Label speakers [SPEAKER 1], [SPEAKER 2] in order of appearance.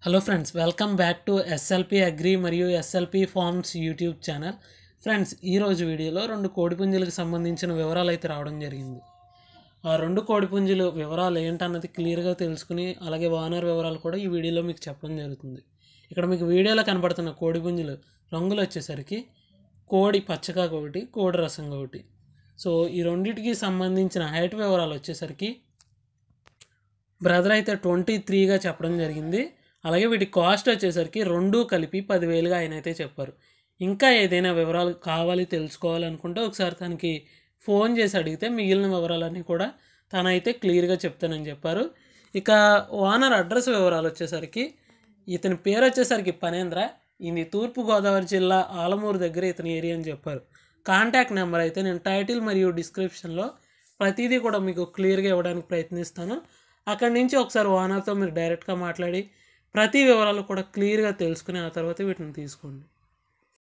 [SPEAKER 1] hello friends welcome back to SLP agri మరియు SLP farms YouTube channel friends ఈరోజు వీడియోలో రెండు కోడిపుంజులకు సంబంధించిన వివరాలు అయితే రావడం జరిగింది ఆ రెండు కోడిపుంజులు వివరాలు ఏంటన్నది క్లియర్గా తెలుసుకుని అలాగే వానర్ వివరాలు కూడా ఈ వీడియోలో మీకు చెప్పడం జరుగుతుంది ఇక్కడ మీకు వీడియోలో కనపడుతున్న కోడిపుంజులు రంగులు వచ్చేసరికి కోడి పచ్చకాక ఒకటి కోడి రసంగా ఒకటి సో ఈ రెండింటికి సంబంధించిన హైట్ వివరాలు వచ్చేసరికి బ్రదర్ అయితే ట్వంటీ త్రీగా చెప్పడం జరిగింది అలాగే వీటి కాస్ట్ వచ్చేసరికి రెండు కలిపి పదివేలుగా ఆయన అయితే చెప్పారు ఇంకా ఏదైనా వివరాలు కావాలి తెలుసుకోవాలనుకుంటే ఒకసారి తనకి ఫోన్ చేసి అడిగితే మిగిలిన వివరాలన్నీ కూడా తనైతే క్లియర్గా చెప్తానని చెప్పారు ఇక ఓనర్ అడ్రస్ వివరాలు వచ్చేసరికి ఇతని పేరు వచ్చేసరికి పనేంద్ర ఇది తూర్పుగోదావరి జిల్లా ఆలమూరు దగ్గర ఇతని ఏరియా అని చెప్పారు కాంటాక్ట్ నెంబర్ అయితే నేను టైటిల్ మరియు డిస్క్రిప్షన్లో ప్రతిదీ కూడా మీకు క్లియర్గా ఇవ్వడానికి ప్రయత్నిస్తాను అక్కడి నుంచి ఒకసారి ఓనర్తో మీరు డైరెక్ట్గా మాట్లాడి ప్రతి వివరాలు కూడా క్లియర్గా తెలుసుకుని ఆ తర్వాత వీటిని తీసుకోండి